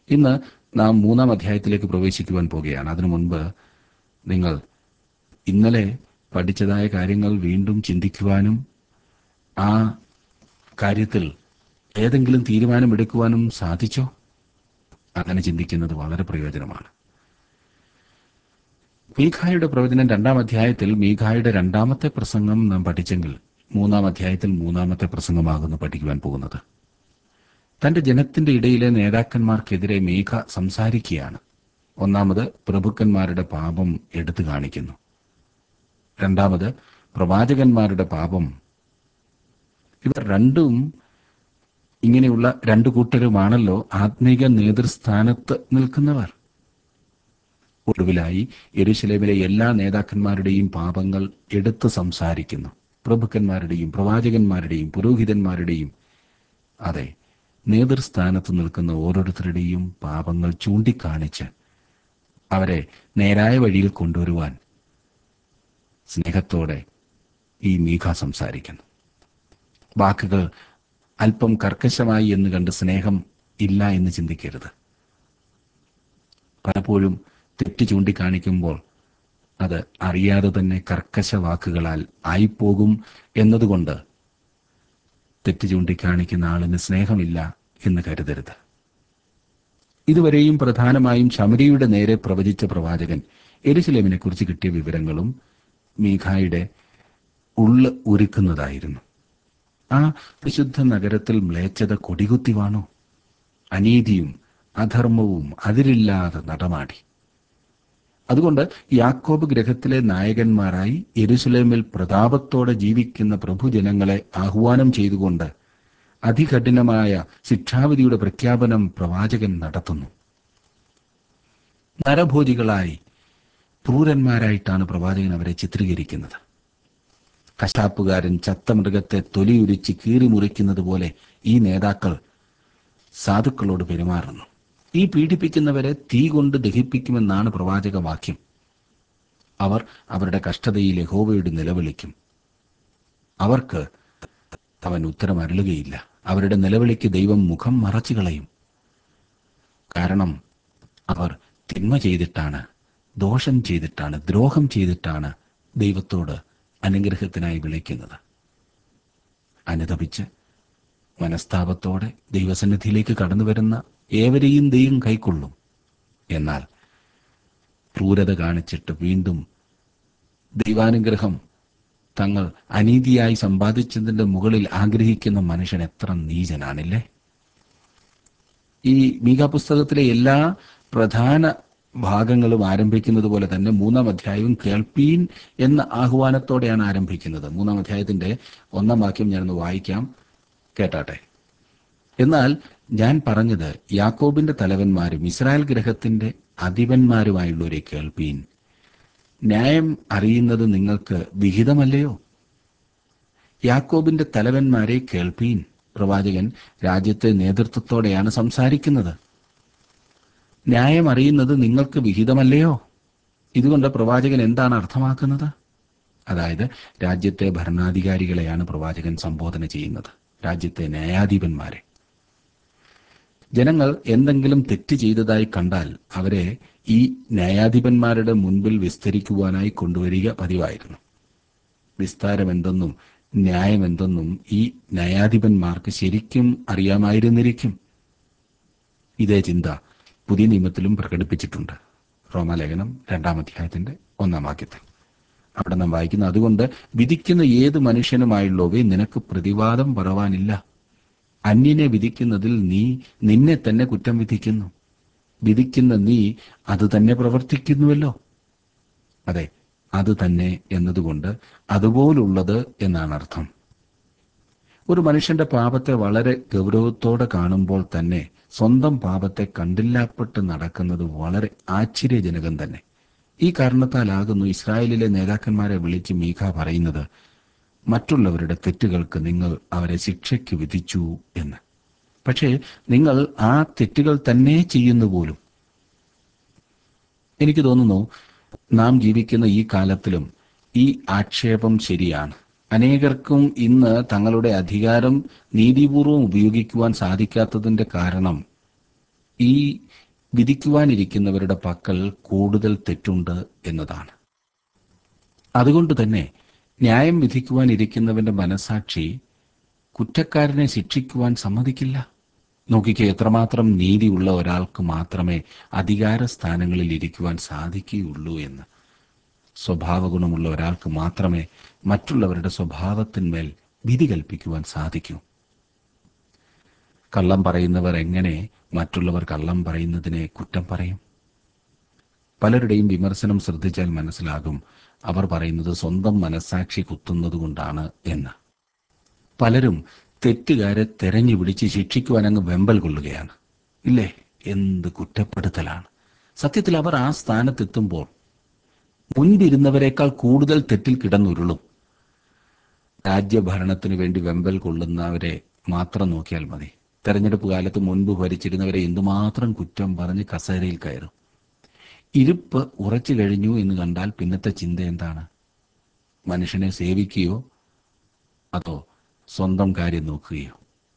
ഇന്ന് നാം മൂന്നാം അധ്യായത്തിലേക്ക് പ്രവേശിക്കുവാൻ പോകുകയാണ് അതിനു മുൻപ് നിങ്ങൾ ഇന്നലെ പഠിച്ചതായ കാര്യങ്ങൾ വീണ്ടും ചിന്തിക്കുവാനും ആ കാര്യത്തിൽ ഏതെങ്കിലും തീരുമാനമെടുക്കുവാനും സാധിച്ചോ അങ്ങനെ ചിന്തിക്കുന്നത് വളരെ പ്രയോജനമാണ് മീഖായുടെ പ്രവചനം രണ്ടാം അധ്യായത്തിൽ മീഖായുടെ രണ്ടാമത്തെ പ്രസംഗം നാം പഠിച്ചെങ്കിൽ മൂന്നാം അധ്യായത്തിൽ മൂന്നാമത്തെ പ്രസംഗമാകുന്നു പഠിക്കുവാൻ പോകുന്നത് തന്റെ ജനത്തിന്റെ ഇടയിലെ നേതാക്കന്മാർക്കെതിരെ മീഖ സംസാരിക്കുകയാണ് ഒന്നാമത് പ്രഭുക്കന്മാരുടെ പാപം എടുത്തു കാണിക്കുന്നു രണ്ടാമത് പ്രവാചകന്മാരുടെ പാപം ഇവർ രണ്ടും ഇങ്ങനെയുള്ള രണ്ടു കൂട്ടരുമാണല്ലോ ആത്മീക നേതൃസ്ഥാനത്ത് നിൽക്കുന്നവർ ഒടുവിലായി യെരുശലേമിലെ എല്ലാ നേതാക്കന്മാരുടെയും പാപങ്ങൾ എടുത്തു സംസാരിക്കുന്നു പ്രഭുക്കന്മാരുടെയും പ്രവാചകന്മാരുടെയും പുരോഹിതന്മാരുടെയും അതെ നേതൃസ്ഥാനത്ത് നിൽക്കുന്ന ഓരോരുത്തരുടെയും പാപങ്ങൾ ചൂണ്ടിക്കാണിച്ച് അവരെ നേരായ വഴിയിൽ കൊണ്ടുവരുവാൻ സ്നേഹത്തോടെ ഈ മീഖ സംസാരിക്കുന്നു വാക്കുകൾ അല്പം കർക്കശമായി എന്ന് കണ്ട് സ്നേഹം ഇല്ല എന്ന് ചിന്തിക്കരുത് പലപ്പോഴും തെറ്റ് ചൂണ്ടിക്കാണിക്കുമ്പോൾ അത് അറിയാതെ തന്നെ കർക്കശ വാക്കുകളാൽ ആയിപ്പോകും എന്നതുകൊണ്ട് തെറ്റ് ചൂണ്ടിക്കാണിക്കുന്ന ആളിന് സ്നേഹമില്ല എന്ന് കരുതരുത് ഇതുവരെയും പ്രധാനമായും ശമരിയുടെ നേരെ പ്രവചിച്ച പ്രവാചകൻ എരുസലേമിനെ കുറിച്ച് കിട്ടിയ വിവരങ്ങളും മീഖായുടെ ഉള്ള് ഒരുക്കുന്നതായിരുന്നു ആ വിശുദ്ധ നഗരത്തിൽ മ്ലേച്ഛത കൊടികുത്തിവാണോ അനീതിയും അധർമ്മവും അതിരില്ലാതെ നടമാടി അതുകൊണ്ട് യാക്കോബ് ഗ്രഹത്തിലെ നായകന്മാരായി യെരുസലേമിൽ പ്രതാപത്തോടെ ജീവിക്കുന്ന പ്രഭുജനങ്ങളെ ആഹ്വാനം ചെയ്തുകൊണ്ട് അതികഠിനമായ ശിക്ഷാവിധിയുടെ പ്രഖ്യാപനം പ്രവാചകൻ നടത്തുന്നു നരഭോജികളായി ക്രൂരന്മാരായിട്ടാണ് പ്രവാചകൻ അവരെ ചിത്രീകരിക്കുന്നത് കശാപ്പുകാരൻ ചത്ത മൃഗത്തെ തൊലിയുരിച്ച് കീറി മുറിക്കുന്നത് പോലെ ഈ നേതാക്കൾ സാധുക്കളോട് പെരുമാറുന്നു ഈ പീഡിപ്പിക്കുന്നവരെ തീ കൊണ്ട് ദഹിപ്പിക്കുമെന്നാണ് പ്രവാചക വാക്യം അവർ അവരുടെ കഷ്ടതയിൽ യഹോവയോട് നിലവിളിക്കും അവർക്ക് അവൻ ഉത്തരം അരുളുകയില്ല അവരുടെ നിലവിളിക്ക് ദൈവം മുഖം മറച്ചു കളയും കാരണം അവർ തിന്മ ചെയ്തിട്ടാണ് ദോഷം ചെയ്തിട്ടാണ് ദ്രോഹം ചെയ്തിട്ടാണ് ദൈവത്തോട് അനുഗ്രഹത്തിനായി വിളിക്കുന്നത് അനുതപിച്ച് മനസ്താപത്തോടെ ദൈവസന്നിധിയിലേക്ക് കടന്നു വരുന്ന ഏവരെയും ദൈവം കൈക്കൊള്ളും എന്നാൽ ക്രൂരത കാണിച്ചിട്ട് വീണ്ടും ദൈവാനുഗ്രഹം തങ്ങൾ അനീതിയായി സമ്പാദിച്ചതിന്റെ മുകളിൽ ആഗ്രഹിക്കുന്ന മനുഷ്യൻ എത്ര നീചനാണില്ലേ ഈ മീക പുസ്തകത്തിലെ എല്ലാ പ്രധാന ഭാഗങ്ങളും ആരംഭിക്കുന്നത് പോലെ തന്നെ മൂന്നാം അധ്യായവും കേൾപ്പീൻ എന്ന ആഹ്വാനത്തോടെയാണ് ആരംഭിക്കുന്നത് മൂന്നാം അധ്യായത്തിന്റെ ഒന്നാം വാക്യം ഞാനൊന്ന് വായിക്കാം കേട്ടാട്ടെ എന്നാൽ ഞാൻ പറഞ്ഞത് യാക്കോബിന്റെ തലവന്മാരും ഇസ്രായേൽ ഗ്രഹത്തിന്റെ അധിപന്മാരുമായുള്ളവരെ കേൾപ്പീൻ ന്യായം അറിയുന്നത് നിങ്ങൾക്ക് വിഹിതമല്ലയോ യാക്കോബിന്റെ തലവന്മാരെ കേൾപ്പീൻ പ്രവാചകൻ രാജ്യത്തെ നേതൃത്വത്തോടെയാണ് സംസാരിക്കുന്നത് ന്യായം അറിയുന്നത് നിങ്ങൾക്ക് വിഹിതമല്ലയോ ഇതുകൊണ്ട് പ്രവാചകൻ എന്താണ് അർത്ഥമാക്കുന്നത് അതായത് രാജ്യത്തെ ഭരണാധികാരികളെയാണ് പ്രവാചകൻ സംബോധന ചെയ്യുന്നത് രാജ്യത്തെ ന്യായാധിപന്മാരെ ജനങ്ങൾ എന്തെങ്കിലും തെറ്റ് ചെയ്തതായി കണ്ടാൽ അവരെ ഈ ന്യായാധിപന്മാരുടെ മുൻപിൽ വിസ്തരിക്കുവാനായി കൊണ്ടുവരിക പതിവായിരുന്നു വിസ്താരം എന്തെന്നും ന്യായം എന്തെന്നും ഈ ന്യായാധിപന്മാർക്ക് ശരിക്കും അറിയാമായിരുന്നിരിക്കും ഇതേ ചിന്ത പുതിയ നിയമത്തിലും പ്രകടിപ്പിച്ചിട്ടുണ്ട് റോമാലേഖനം രണ്ടാം അധ്യായത്തിന്റെ ഒന്നാം വാക്യത്തിൽ അവിടെ നാം വായിക്കുന്ന അതുകൊണ്ട് വിധിക്കുന്ന ഏത് മനുഷ്യനുമായുള്ളവേ നിനക്ക് പ്രതിവാദം പറവാനില്ല അന്യനെ വിധിക്കുന്നതിൽ നീ നിന്നെ തന്നെ കുറ്റം വിധിക്കുന്നു വിധിക്കുന്ന നീ അത് തന്നെ പ്രവർത്തിക്കുന്നുവല്ലോ അതെ അത് തന്നെ എന്നതുകൊണ്ട് അതുപോലുള്ളത് എന്നാണ് അർത്ഥം ഒരു മനുഷ്യന്റെ പാപത്തെ വളരെ ഗൗരവത്തോടെ കാണുമ്പോൾ തന്നെ സ്വന്തം പാപത്തെ കണ്ടില്ലാപ്പെട്ട് നടക്കുന്നത് വളരെ ആശ്ചര്യജനകം തന്നെ ഈ കാരണത്താലാകുന്നു ഇസ്രായേലിലെ നേതാക്കന്മാരെ വിളിച്ച് മീഖ പറയുന്നത് മറ്റുള്ളവരുടെ തെറ്റുകൾക്ക് നിങ്ങൾ അവരെ ശിക്ഷയ്ക്ക് വിധിച്ചു എന്ന് പക്ഷേ നിങ്ങൾ ആ തെറ്റുകൾ തന്നെ ചെയ്യുന്നു പോലും എനിക്ക് തോന്നുന്നു നാം ജീവിക്കുന്ന ഈ കാലത്തിലും ഈ ആക്ഷേപം ശരിയാണ് അനേകർക്കും ഇന്ന് തങ്ങളുടെ അധികാരം നീതിപൂർവം ഉപയോഗിക്കുവാൻ സാധിക്കാത്തതിന്റെ കാരണം ഈ വിധിക്കുവാനിരിക്കുന്നവരുടെ പക്കൽ കൂടുതൽ തെറ്റുണ്ട് എന്നതാണ് അതുകൊണ്ട് തന്നെ ന്യായം വിധിക്കുവാനിരിക്കുന്നവന്റെ മനസാക്ഷി കുറ്റക്കാരനെ ശിക്ഷിക്കുവാൻ സമ്മതിക്കില്ല നോക്കിക്കേ എത്രമാത്രം നീതിയുള്ള ഒരാൾക്ക് മാത്രമേ അധികാര സ്ഥാനങ്ങളിൽ ഇരിക്കുവാൻ സാധിക്കുകയുള്ളൂ എന്ന് സ്വഭാവഗുണമുള്ള ഒരാൾക്ക് മാത്രമേ മറ്റുള്ളവരുടെ സ്വഭാവത്തിന്മേൽ വിധി കൽപ്പിക്കുവാൻ സാധിക്കൂ കള്ളം പറയുന്നവർ എങ്ങനെ മറ്റുള്ളവർ കള്ളം പറയുന്നതിനെ കുറ്റം പറയും പലരുടെയും വിമർശനം ശ്രദ്ധിച്ചാൽ മനസ്സിലാകും അവർ പറയുന്നത് സ്വന്തം മനസാക്ഷി കുത്തുന്നതുകൊണ്ടാണ് എന്ന് പലരും തെറ്റുകാരെ തെരഞ്ഞു പിടിച്ച് ശിക്ഷിക്കുവാൻ അങ്ങ് വെമ്പൽ കൊള്ളുകയാണ് ഇല്ലേ എന്ത് കുറ്റപ്പെടുത്തലാണ് സത്യത്തിൽ അവർ ആ സ്ഥാനത്തെത്തുമ്പോൾ മുൻപിരുന്നവരെക്കാൾ കൂടുതൽ തെറ്റിൽ കിടന്നുരുളും രാജ്യഭരണത്തിനു വേണ്ടി വെമ്പൽ കൊള്ളുന്നവരെ മാത്രം നോക്കിയാൽ മതി തെരഞ്ഞെടുപ്പ് കാലത്ത് മുൻപ് ഭരിച്ചിരുന്നവരെ എന്തുമാത്രം കുറ്റം പറഞ്ഞ് കസേരയിൽ കയറും ഇരുപ്പ് ഉറച്ചു കഴിഞ്ഞു എന്ന് കണ്ടാൽ പിന്നത്തെ ചിന്ത എന്താണ് മനുഷ്യനെ സേവിക്കുകയോ അതോ സ്വന്തം കാര്യം നോക്കുകയോ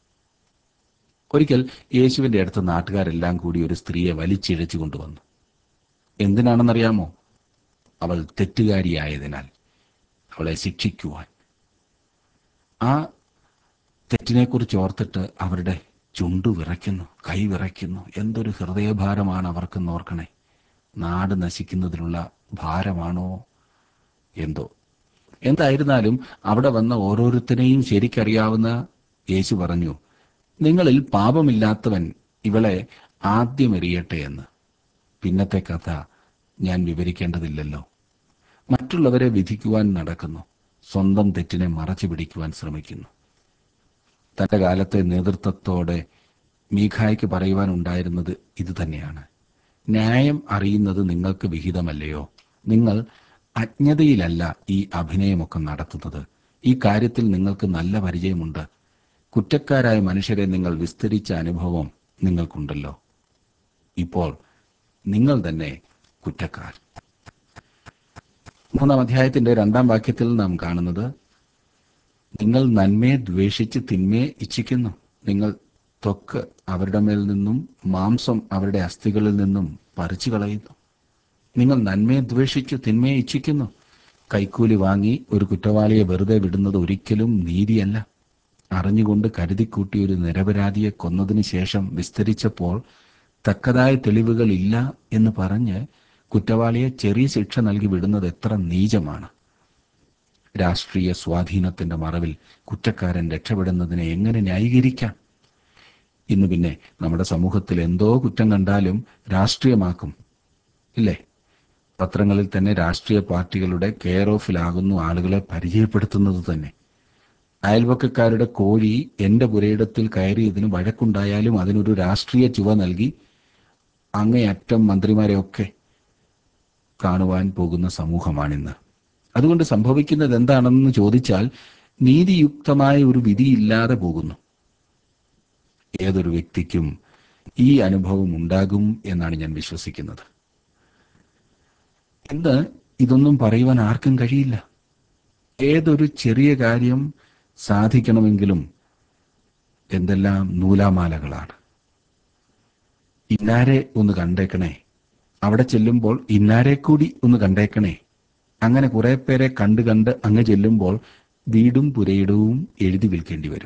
ഒരിക്കൽ യേശുവിന്റെ അടുത്ത് നാട്ടുകാരെല്ലാം കൂടി ഒരു സ്ത്രീയെ വലിച്ചിഴച്ചു കൊണ്ടുവന്നു എന്തിനാണെന്നറിയാമോ അവൾ തെറ്റുകാരിയായതിനാൽ അവളെ ശിക്ഷിക്കുവാൻ ആ തെറ്റിനെക്കുറിച്ച് ഓർത്തിട്ട് അവരുടെ ചുണ്ടു വിറയ്ക്കുന്നു കൈ വിറയ്ക്കുന്നു എന്തൊരു ഹൃദയഭാരമാണ് അവർക്കെന്ന് ഓർക്കണേ നാട് നശിക്കുന്നതിനുള്ള ഭാരമാണോ എന്തോ എന്തായിരുന്നാലും അവിടെ വന്ന ഓരോരുത്തരെയും ശരിക്കറിയാവുന്ന യേശു പറഞ്ഞു നിങ്ങളിൽ പാപമില്ലാത്തവൻ ഇവളെ ആദ്യം എറിയട്ടെ എന്ന് പിന്നത്തെ കഥ ഞാൻ വിവരിക്കേണ്ടതില്ലല്ലോ മറ്റുള്ളവരെ വിധിക്കുവാൻ നടക്കുന്നു സ്വന്തം തെറ്റിനെ മറച്ചു പിടിക്കുവാൻ ശ്രമിക്കുന്നു തന്റെ കാലത്തെ നേതൃത്വത്തോടെ മീഖായ്ക്ക് പറയുവാനുണ്ടായിരുന്നത് ഇത് തന്നെയാണ് ന്യായം അറിയുന്നത് നിങ്ങൾക്ക് വിഹിതമല്ലയോ നിങ്ങൾ അജ്ഞതയിലല്ല ഈ അഭിനയമൊക്കെ നടത്തുന്നത് ഈ കാര്യത്തിൽ നിങ്ങൾക്ക് നല്ല പരിചയമുണ്ട് കുറ്റക്കാരായ മനുഷ്യരെ നിങ്ങൾ വിസ്തരിച്ച അനുഭവം നിങ്ങൾക്കുണ്ടല്ലോ ഇപ്പോൾ നിങ്ങൾ തന്നെ കുറ്റക്കാർ മൂന്നാം അധ്യായത്തിന്റെ രണ്ടാം വാക്യത്തിൽ നാം കാണുന്നത് നിങ്ങൾ നന്മയെ ദ്വേഷിച്ച് തിന്മയെ ഇച്ഛിക്കുന്നു നിങ്ങൾ ത്വക്ക് അവരുടെ മേൽ നിന്നും മാംസം അവരുടെ അസ്ഥികളിൽ നിന്നും പറിച്ചു കളയുന്നു നിങ്ങൾ നന്മയെ ദ്വേഷിച്ച് തിന്മയെ ഇച്ഛിക്കുന്നു കൈക്കൂലി വാങ്ങി ഒരു കുറ്റവാളിയെ വെറുതെ വിടുന്നത് ഒരിക്കലും നീതിയല്ല അറിഞ്ഞുകൊണ്ട് കരുതിക്കൂട്ടി ഒരു നിരപരാധിയെ കൊന്നതിന് ശേഷം വിസ്തരിച്ചപ്പോൾ തക്കതായ തെളിവുകൾ ഇല്ല എന്ന് പറഞ്ഞ് കുറ്റവാളിയെ ചെറിയ ശിക്ഷ നൽകി വിടുന്നത് എത്ര നീചമാണ് രാഷ്ട്രീയ സ്വാധീനത്തിന്റെ മറവിൽ കുറ്റക്കാരൻ രക്ഷപ്പെടുന്നതിനെ എങ്ങനെ ന്യായീകരിക്കാം ഇന്ന് പിന്നെ നമ്മുടെ സമൂഹത്തിൽ എന്തോ കുറ്റം കണ്ടാലും രാഷ്ട്രീയമാക്കും ഇല്ലേ പത്രങ്ങളിൽ തന്നെ രാഷ്ട്രീയ പാർട്ടികളുടെ കെയർ ഓഫിലാകുന്നു ആളുകളെ പരിചയപ്പെടുത്തുന്നത് തന്നെ അയൽവക്കക്കാരുടെ കോഴി എന്റെ പുരയിടത്തിൽ കയറിയതിന് വഴക്കുണ്ടായാലും അതിനൊരു രാഷ്ട്രീയ ചുവ നൽകി അങ്ങേയറ്റം മന്ത്രിമാരെയൊക്കെ കാണുവാൻ പോകുന്ന സമൂഹമാണിന്ന് അതുകൊണ്ട് സംഭവിക്കുന്നത് എന്താണെന്ന് ചോദിച്ചാൽ നീതിയുക്തമായ ഒരു വിധിയില്ലാതെ പോകുന്നു ഏതൊരു വ്യക്തിക്കും ഈ അനുഭവം ഉണ്ടാകും എന്നാണ് ഞാൻ വിശ്വസിക്കുന്നത് ഇന്ന് ഇതൊന്നും പറയുവാൻ ആർക്കും കഴിയില്ല ഏതൊരു ചെറിയ കാര്യം സാധിക്കണമെങ്കിലും എന്തെല്ലാം നൂലാമാലകളാണ് ഇന്നാരെ ഒന്ന് കണ്ടേക്കണേ അവിടെ ചെല്ലുമ്പോൾ ഇന്നാരെ കൂടി ഒന്ന് കണ്ടേക്കണേ അങ്ങനെ കുറെ പേരെ കണ്ട് കണ്ട് അങ്ങ് ചെല്ലുമ്പോൾ വീടും പുരയിടവും എഴുതി വിൽക്കേണ്ടി വരും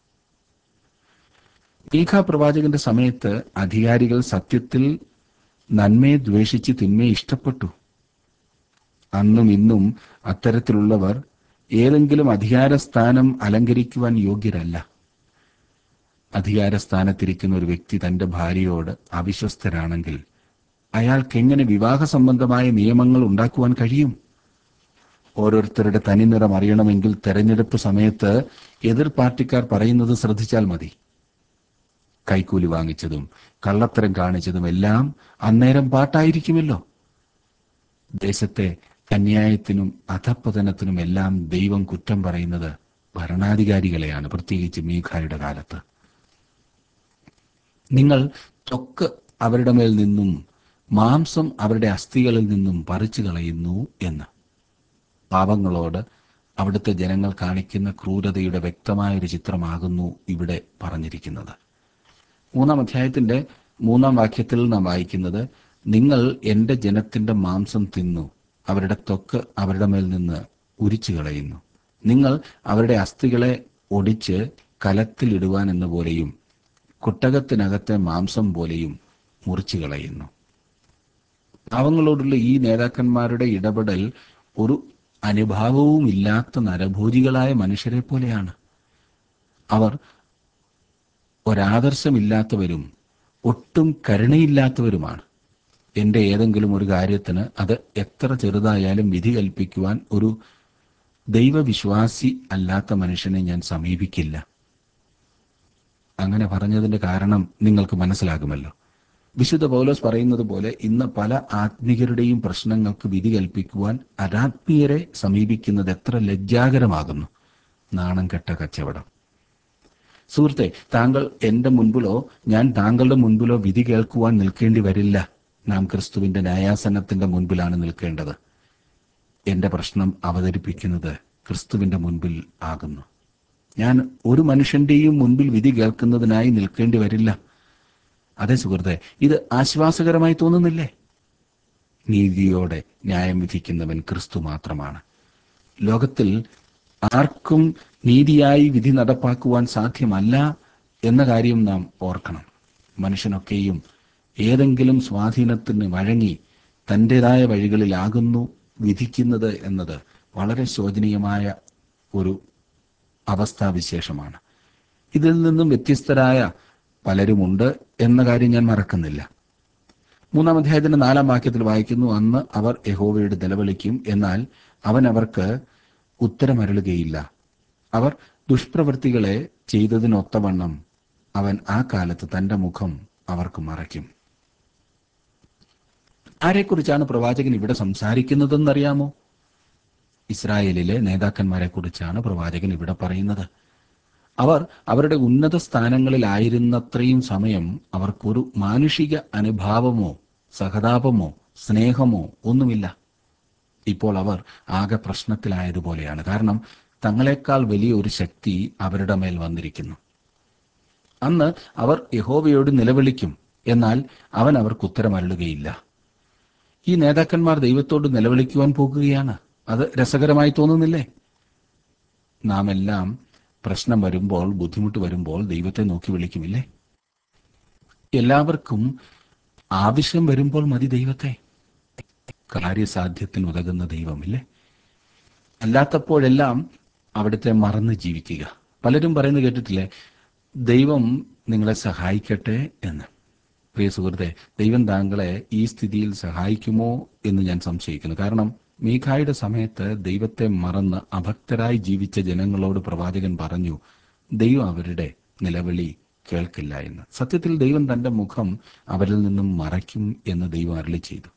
മീഖ പ്രവാചകന്റെ സമയത്ത് അധികാരികൾ സത്യത്തിൽ നന്മയെ ദ്വേഷിച്ച് തിന്മയെ ഇഷ്ടപ്പെട്ടു അന്നും ഇന്നും അത്തരത്തിലുള്ളവർ ഏതെങ്കിലും അധികാരസ്ഥാനം അലങ്കരിക്കുവാൻ യോഗ്യരല്ല അധികാരസ്ഥാനത്തിരിക്കുന്ന ഒരു വ്യക്തി തന്റെ ഭാര്യയോട് അവിശ്വസ്തരാണെങ്കിൽ അയാൾക്ക് എങ്ങനെ വിവാഹ സംബന്ധമായ നിയമങ്ങൾ ഉണ്ടാക്കുവാൻ കഴിയും ഓരോരുത്തരുടെ തനിനിറം അറിയണമെങ്കിൽ തെരഞ്ഞെടുപ്പ് സമയത്ത് എതിർ പാർട്ടിക്കാർ പറയുന്നത് ശ്രദ്ധിച്ചാൽ മതി കൈക്കൂലി വാങ്ങിച്ചതും കള്ളത്തരം കാണിച്ചതും എല്ലാം അന്നേരം പാട്ടായിരിക്കുമല്ലോ ദേശത്തെ അന്യായത്തിനും അധപ്പതനത്തിനും എല്ലാം ദൈവം കുറ്റം പറയുന്നത് ഭരണാധികാരികളെയാണ് പ്രത്യേകിച്ച് മീഖായുടെ കാലത്ത് നിങ്ങൾ ത്വക്ക് അവരുടെ മേൽ നിന്നും മാംസം അവരുടെ അസ്ഥികളിൽ നിന്നും പറിച്ചു കളയുന്നു എന്ന് പാപങ്ങളോട് അവിടുത്തെ ജനങ്ങൾ കാണിക്കുന്ന ക്രൂരതയുടെ വ്യക്തമായ ഒരു ചിത്രമാകുന്നു ഇവിടെ പറഞ്ഞിരിക്കുന്നത് മൂന്നാം അധ്യായത്തിന്റെ മൂന്നാം വാക്യത്തിൽ നാം വായിക്കുന്നത് നിങ്ങൾ എന്റെ ജനത്തിന്റെ മാംസം തിന്നു അവരുടെ ത്വക്ക് അവരുടെ മേൽ നിന്ന് ഉരിച്ചു കളയുന്നു നിങ്ങൾ അവരുടെ അസ്ഥികളെ ഒടിച്ച് കലത്തിലിടുവാൻ എന്ന പോലെയും കുട്ടകത്തിനകത്തെ മാംസം പോലെയും മുറിച്ചു കളയുന്നു പാവങ്ങളോടുള്ള ഈ നേതാക്കന്മാരുടെ ഇടപെടൽ ഒരു അനുഭാവവും ഇല്ലാത്ത നരഭോജികളായ മനുഷ്യരെ പോലെയാണ് അവർ ഒരാദർശമില്ലാത്തവരും ഒട്ടും കരുണയില്ലാത്തവരുമാണ് എന്റെ ഏതെങ്കിലും ഒരു കാര്യത്തിന് അത് എത്ര ചെറുതായാലും വിധി കൽപ്പിക്കുവാൻ ഒരു ദൈവവിശ്വാസി അല്ലാത്ത മനുഷ്യനെ ഞാൻ സമീപിക്കില്ല അങ്ങനെ പറഞ്ഞതിന്റെ കാരണം നിങ്ങൾക്ക് മനസ്സിലാകുമല്ലോ വിശുദ്ധ പൗലോസ് പറയുന്നത് പോലെ ഇന്ന് പല ആത്മീയരുടെയും പ്രശ്നങ്ങൾക്ക് വിധി കൽപ്പിക്കുവാൻ അരാത്മീയരെ സമീപിക്കുന്നത് എത്ര ലജ്ജാകരമാകുന്നു നാണം കെട്ട കച്ചവടം സുഹൃത്തെ താങ്കൾ എന്റെ മുൻപിലോ ഞാൻ താങ്കളുടെ മുൻപിലോ വിധി കേൾക്കുവാൻ നിൽക്കേണ്ടി വരില്ല നാം ക്രിസ്തുവിന്റെ ന്യായാസനത്തിന്റെ മുൻപിലാണ് നിൽക്കേണ്ടത് എന്റെ പ്രശ്നം അവതരിപ്പിക്കുന്നത് ക്രിസ്തുവിന്റെ മുൻപിൽ ആകുന്നു ഞാൻ ഒരു മനുഷ്യന്റെയും മുൻപിൽ വിധി കേൾക്കുന്നതിനായി നിൽക്കേണ്ടി വരില്ല അതെ സുഹൃത്തെ ഇത് ആശ്വാസകരമായി തോന്നുന്നില്ലേ നീതിയോടെ ന്യായം വിധിക്കുന്നവൻ ക്രിസ്തു മാത്രമാണ് ലോകത്തിൽ ആർക്കും നീതിയായി വിധി നടപ്പാക്കുവാൻ സാധ്യമല്ല എന്ന കാര്യം നാം ഓർക്കണം മനുഷ്യനൊക്കെയും ഏതെങ്കിലും സ്വാധീനത്തിന് വഴങ്ങി തൻ്റെതായ വഴികളിലാകുന്നു വിധിക്കുന്നത് എന്നത് വളരെ ശോചനീയമായ ഒരു അവസ്ഥാവിശേഷമാണ് ഇതിൽ നിന്നും വ്യത്യസ്തരായ പലരുമുണ്ട് എന്ന കാര്യം ഞാൻ മറക്കുന്നില്ല മൂന്നാം അധ്യായത്തിന്റെ നാലാം വാക്യത്തിൽ വായിക്കുന്നു അന്ന് അവർ യഹോവയുടെ നിലവിളിക്കും എന്നാൽ അവൻ അവർക്ക് ഉത്തരമരുളുകയില്ല അവർ ദുഷ്പ്രവൃത്തികളെ ചെയ്തതിനൊത്തവണ്ണം അവൻ ആ കാലത്ത് തന്റെ മുഖം അവർക്ക് മറയ്ക്കും ആരെക്കുറിച്ചാണ് പ്രവാചകൻ ഇവിടെ സംസാരിക്കുന്നതെന്നറിയാമോ ഇസ്രായേലിലെ നേതാക്കന്മാരെ കുറിച്ചാണ് പ്രവാചകൻ ഇവിടെ പറയുന്നത് അവർ അവരുടെ ഉന്നത സ്ഥാനങ്ങളിലായിരുന്നത്രയും സമയം അവർക്കൊരു മാനുഷിക അനുഭാവമോ സഹതാപമോ സ്നേഹമോ ഒന്നുമില്ല ഇപ്പോൾ അവർ ആകെ പ്രശ്നത്തിലായതുപോലെയാണ് കാരണം തങ്ങളെക്കാൾ വലിയ ഒരു ശക്തി അവരുടെ മേൽ വന്നിരിക്കുന്നു അന്ന് അവർ യഹോവയോട് നിലവിളിക്കും എന്നാൽ അവൻ അവർക്ക് ഉത്തരമരുളുകയില്ല ഈ നേതാക്കന്മാർ ദൈവത്തോട് നിലവിളിക്കുവാൻ പോകുകയാണ് അത് രസകരമായി തോന്നുന്നില്ലേ നാം എല്ലാം പ്രശ്നം വരുമ്പോൾ ബുദ്ധിമുട്ട് വരുമ്പോൾ ദൈവത്തെ നോക്കി വിളിക്കുമില്ലേ എല്ലാവർക്കും ആവശ്യം വരുമ്പോൾ മതി ദൈവത്തെ കാര്യസാധ്യത്തിന് ഉതകുന്ന ദൈവമില്ലേ അല്ലാത്തപ്പോഴെല്ലാം അവിടുത്തെ മറന്ന് ജീവിക്കുക പലരും പറയുന്നത് കേട്ടിട്ടില്ലേ ദൈവം നിങ്ങളെ സഹായിക്കട്ടെ എന്ന് പ്രിയ സുഹൃത്തെ ദൈവം താങ്കളെ ഈ സ്ഥിതിയിൽ സഹായിക്കുമോ എന്ന് ഞാൻ സംശയിക്കുന്നു കാരണം മീഖായുടെ സമയത്ത് ദൈവത്തെ മറന്ന് അഭക്തരായി ജീവിച്ച ജനങ്ങളോട് പ്രവാചകൻ പറഞ്ഞു ദൈവം അവരുടെ നിലവിളി കേൾക്കില്ല എന്ന് സത്യത്തിൽ ദൈവം തന്റെ മുഖം അവരിൽ നിന്നും മറയ്ക്കും എന്ന് ദൈവം അരളി ചെയ്തു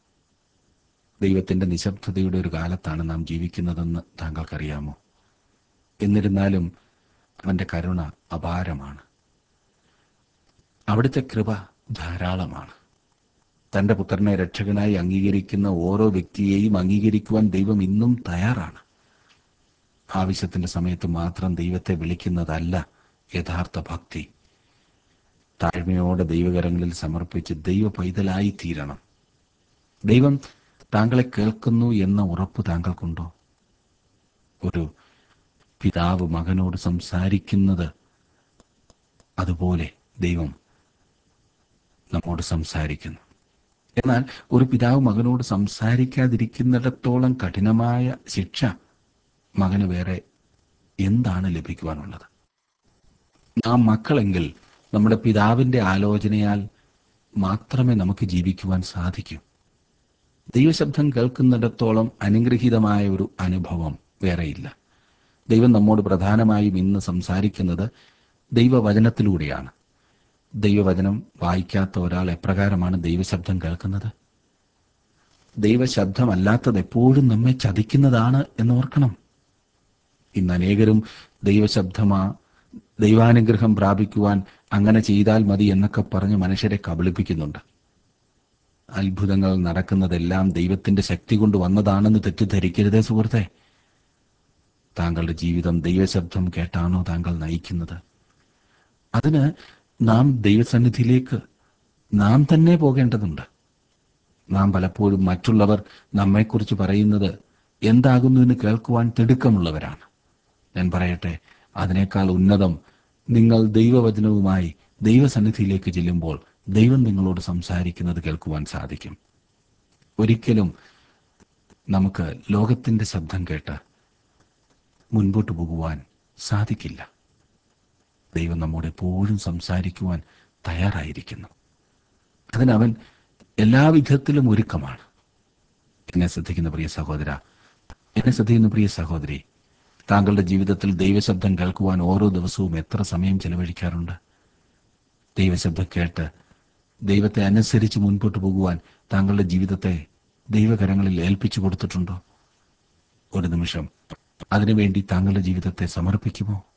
ദൈവത്തിന്റെ നിശബ്ദതയുടെ ഒരു കാലത്താണ് നാം ജീവിക്കുന്നതെന്ന് താങ്കൾക്കറിയാമോ എന്നിരുന്നാലും അവന്റെ കരുണ അപാരമാണ് അവിടുത്തെ കൃപ ധാരാളമാണ് തന്റെ പുത്രനെ രക്ഷകനായി അംഗീകരിക്കുന്ന ഓരോ വ്യക്തിയെയും അംഗീകരിക്കുവാൻ ദൈവം ഇന്നും തയ്യാറാണ് ആവശ്യത്തിന്റെ സമയത്ത് മാത്രം ദൈവത്തെ വിളിക്കുന്നതല്ല യഥാർത്ഥ ഭക്തി താഴ്മയോടെ ദൈവകരങ്ങളിൽ സമർപ്പിച്ച് ദൈവ പൈതലായി തീരണം ദൈവം താങ്കളെ കേൾക്കുന്നു എന്ന ഉറപ്പ് താങ്കൾക്കുണ്ടോ ഒരു പിതാവ് മകനോട് സംസാരിക്കുന്നത് അതുപോലെ ദൈവം നമ്മോട് സംസാരിക്കുന്നു എന്നാൽ ഒരു പിതാവ് മകനോട് സംസാരിക്കാതിരിക്കുന്നിടത്തോളം കഠിനമായ ശിക്ഷ മകന് വേറെ എന്താണ് ലഭിക്കുവാനുള്ളത് നാം മക്കളെങ്കിൽ നമ്മുടെ പിതാവിന്റെ ആലോചനയാൽ മാത്രമേ നമുക്ക് ജീവിക്കുവാൻ സാധിക്കൂ ദൈവശബ്ദം കേൾക്കുന്നിടത്തോളം അനുഗ്രഹീതമായ ഒരു അനുഭവം വേറെയില്ല ദൈവം നമ്മോട് പ്രധാനമായും ഇന്ന് സംസാരിക്കുന്നത് ദൈവവചനത്തിലൂടെയാണ് ദൈവവചനം വായിക്കാത്ത ഒരാൾ എപ്രകാരമാണ് ദൈവശബ്ദം കേൾക്കുന്നത് ദൈവശബ്ദമല്ലാത്തത് എപ്പോഴും നമ്മെ ചതിക്കുന്നതാണ് എന്നോർക്കണം ഇന്ന് അനേകരും ദൈവശബ്ദമാ ദൈവാനുഗ്രഹം പ്രാപിക്കുവാൻ അങ്ങനെ ചെയ്താൽ മതി എന്നൊക്കെ പറഞ്ഞ് മനുഷ്യരെ കബളിപ്പിക്കുന്നുണ്ട് അത്ഭുതങ്ങൾ നടക്കുന്നതെല്ലാം ദൈവത്തിന്റെ ശക്തി കൊണ്ട് വന്നതാണെന്ന് തെറ്റിദ്ധരിക്കരുതേ സുഹൃത്തെ താങ്കളുടെ ജീവിതം ദൈവശബ്ദം കേട്ടാണോ താങ്കൾ നയിക്കുന്നത് അതിന് നാം ദൈവസന്നിധിയിലേക്ക് നാം തന്നെ പോകേണ്ടതുണ്ട് നാം പലപ്പോഴും മറ്റുള്ളവർ നമ്മെക്കുറിച്ച് പറയുന്നത് എന്താകുന്നു എന്ന് കേൾക്കുവാൻ തിടുക്കമുള്ളവരാണ് ഞാൻ പറയട്ടെ അതിനേക്കാൾ ഉന്നതം നിങ്ങൾ ദൈവവചനവുമായി ദൈവസന്നിധിയിലേക്ക് ചെല്ലുമ്പോൾ ദൈവം നിങ്ങളോട് സംസാരിക്കുന്നത് കേൾക്കുവാൻ സാധിക്കും ഒരിക്കലും നമുക്ക് ലോകത്തിന്റെ ശബ്ദം കേട്ട് മുൻപോട്ട് പോകുവാൻ സാധിക്കില്ല ദൈവം നമ്മോട് എപ്പോഴും സംസാരിക്കുവാൻ തയ്യാറായിരിക്കുന്നു അതിനവൻ എല്ലാ വിധത്തിലും ഒരുക്കമാണ് എന്നെ ശ്രദ്ധിക്കുന്ന പ്രിയ സഹോദര എന്നെ ശ്രദ്ധിക്കുന്ന പ്രിയ സഹോദരി താങ്കളുടെ ജീവിതത്തിൽ ദൈവശബ്ദം കേൾക്കുവാൻ ഓരോ ദിവസവും എത്ര സമയം ചെലവഴിക്കാറുണ്ട് ദൈവശബ്ദം കേട്ട് ദൈവത്തെ അനുസരിച്ച് മുൻപോട്ട് പോകുവാൻ താങ്കളുടെ ജീവിതത്തെ ദൈവകരങ്ങളിൽ ഏൽപ്പിച്ചു കൊടുത്തിട്ടുണ്ടോ ഒരു നിമിഷം അതിനുവേണ്ടി താങ്കളുടെ ജീവിതത്തെ സമർപ്പിക്കുമോ